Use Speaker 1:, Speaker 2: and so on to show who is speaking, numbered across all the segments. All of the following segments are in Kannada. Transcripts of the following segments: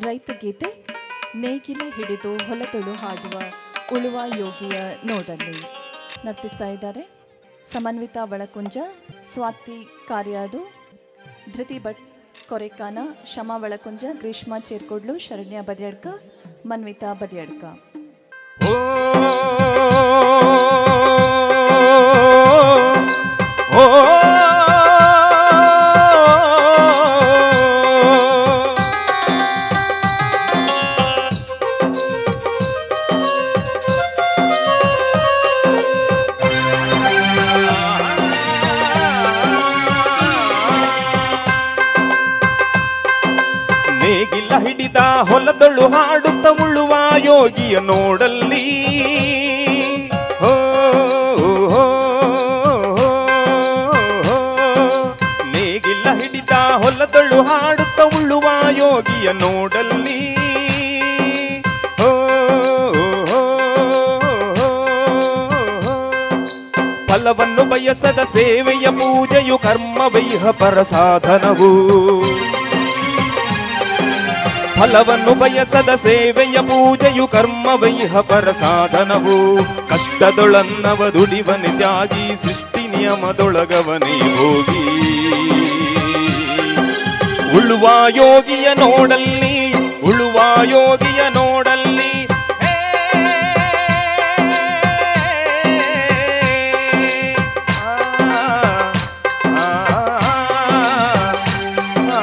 Speaker 1: ರೈತ ಗೀತೆ ನೇಗಿಲ ಹಿಡಿದು ಹೊಲತೊಳು ಹಾಡುವ ಉಳುವ ಯೋಗಿಯ ನೋಡಲ್ಲಿ ನರ್ತಿಸ್ತಾ ಇದ್ದಾರೆ ಸಮನ್ವಿತ ಬಳಕುಂಜ ಸ್ವಾತಿ ಕಾರ್ಯಾಡು ಧೃತಿ ಭಟ್ ಕೊರೆಕಾನ ಶಮಾ ಬಳಕುಂಜ ಗ್ರೀಷ್ಮಾ ಚೇರ್ಕೊಡ್ಲು ಶರಣ್ಯ ಬದಿಯಡ್ಕ ಮನ್ವಿತಾ ಬದಿಯಡ್ಕ
Speaker 2: ಓ ಓ ನೇಗಿಲ ಹಿಡಿದ ಹೊಲದೊಳು ಹಾಡುತ್ತ ಉಳುವ ಯೋಗಿಯ ನೋಡಲ್ಲಿ ಹೋ, ಹೋ, ಹೋ, ಹೋ. ನೇಗಿಲ ಹಿಡಿದ ಹೊಲದೊಳು ಹಾಡುತ್ತ ಉಳುವ ಯೋಗಿಯ ನೋಡಲ್ಲಿ ಹೋ, ಹೋ, ಹೋ, ಹೋ. ಫಲವನ್ನು ಬಯಸದ ಸೇವೆಯ ಪೂಜೆಯು ಕರ್ಮವೈಹ ಪರ ಸಾಧನವು ಫಲವನ್ನು ಬಯಸದ ಸೇವೆಯ ಪೂಜೆಯು ಕರ್ಮವೈಹ ಪರ ಸಾಧನವು ಕಷ್ಟದೊಳನ್ನವ ದುಡಿವನೆ ತ್ಯಾಗಿ ಸೃಷ್ಟಿ ನಿಯಮದೊಳಗವನೇ ಹೋಗಿ ಉಳುವ ಯೋಗಿಯ ನೋಡಲ್ಲಿ ಉಳುವ ಯೋಗಿಯ ನೋಡಲ್ಲಿ ಹೇ, ಆ, ಆ,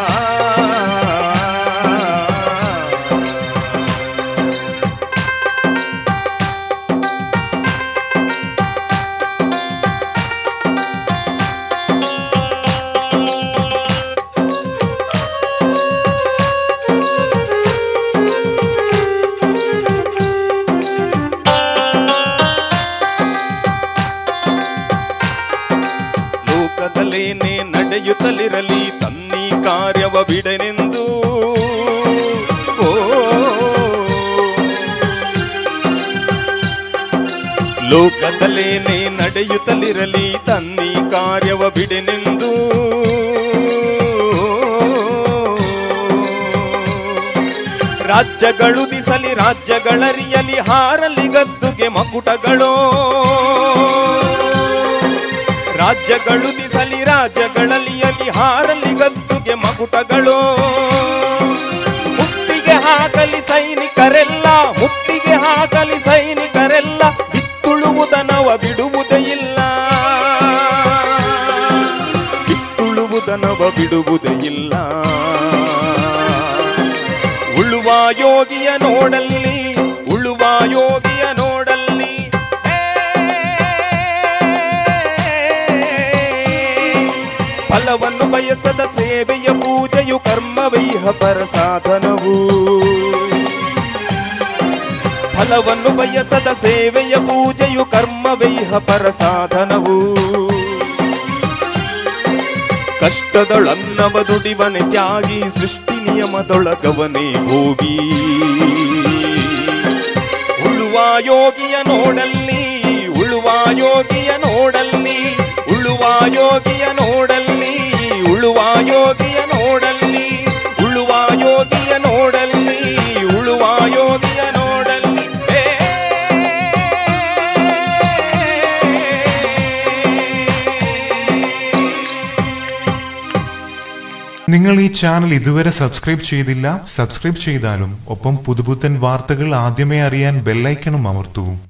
Speaker 2: ಲೋಕದಲ್ಲೇನೆ ನಡೆಯುತ್ತಲಿರಲಿ ತನ್ನಿ ಕಾರ್ಯವ ಬಿಡನೆಂದು ಓ ಲೋಕದಲ್ಲೇನೆ ನಡೆಯುತ್ತಲಿರಲಿ ತನ್ನಿ ಕಾರ್ಯವ ಬಿಡೆನೆಂದು ರಾಜ್ಯಗಳು ದಿಸಲಿ ರಾಜ್ಯಗಳರಿಯಲಿ ಹಾರಲಿ ಗದ್ದುಗೆ ಮಕುಟಗಳೋ ರಾಜ್ಯಗಳು ದಿಸಲಿ ರಾಜ್ಯಗಳಲ್ಲಿಯಲಿ ಹಾರಲಿ ಗದ್ದುಗೆ ಮಕುಟಗಳು ಮುತ್ತಿಗೆ ಹಾಕಲಿ ಸೈನಿಕರೆಲ್ಲ ಮುತ್ತಿಗೆ ಹಾಕಲಿ ಸೈನಿಕರೆಲ್ಲ ಬಿತ್ತುಳುವುದನವ ಬಿಡುವುದೇ ಇಲ್ಲ ಬಿತ್ತುಳುವುದನವ ಬಿಡುವುದೇ ಇಲ್ಲ ಉಳುವ ಯೋಗಿಯ ನೋಡಲ್ಲಿ ಉಳುವ ಯೋಗಿಯ ನೋಡಲ್ಲಿ ಹೇ, ಫಲವನ್ನು ಬಯಸದ ಸೇವೆಯ ಪೂಜೆಯು ಕರ್ಮವೈಹ ಪರ ಸಾಧನವು ಫಲವನ್ನು ಬಯಸದ ಸೇವೆಯ ಪೂಜೆಯು ಕರ್ಮವೈಹ ಪರ ಸಾಧನವು ಕಷ್ಟದೊಳನ್ನವ ದುಡಿವನೆ ತ್ಯಾಗಿ ಸೃಷ್ಟಿ ನಿಯಮದೊಳಗವನೇ ಹೋಗಿ ಉಳುವ ಯೋಗಿಯ ನೋಡಲ್ಲಿ ಉಳುವ ಯೋಗಿಯ ನೋಡಲ್ಲಿ ಉಳುವ ಯೋಗಿಯ ನೋಡಲ್ಲಿ ಉಳುವ ಯೋಗಿಯ ನೋಡಲ್ಲಿ ಉಳುವ ಯೋಗಿಯ ನೋಡಲ್ಲಿ ಉಳುವ ಯೋಗಿಯ ನೋಡಲ್ಲಿ ಹೇ.
Speaker 3: നിങ്ങൾ ഈ ചാനൽ ഇതുവരെ സബ്സ്ക്രൈബ് ചെയ്തില്ല സബ്സ്ക്രൈബ് ചെയ്താലും ഒപ്പം പുതുപുത്തൻ വാർത്തകൾ ആദ്യമേ അറിയാൻ ബെല്ലൈക്കണും അമർത്തൂ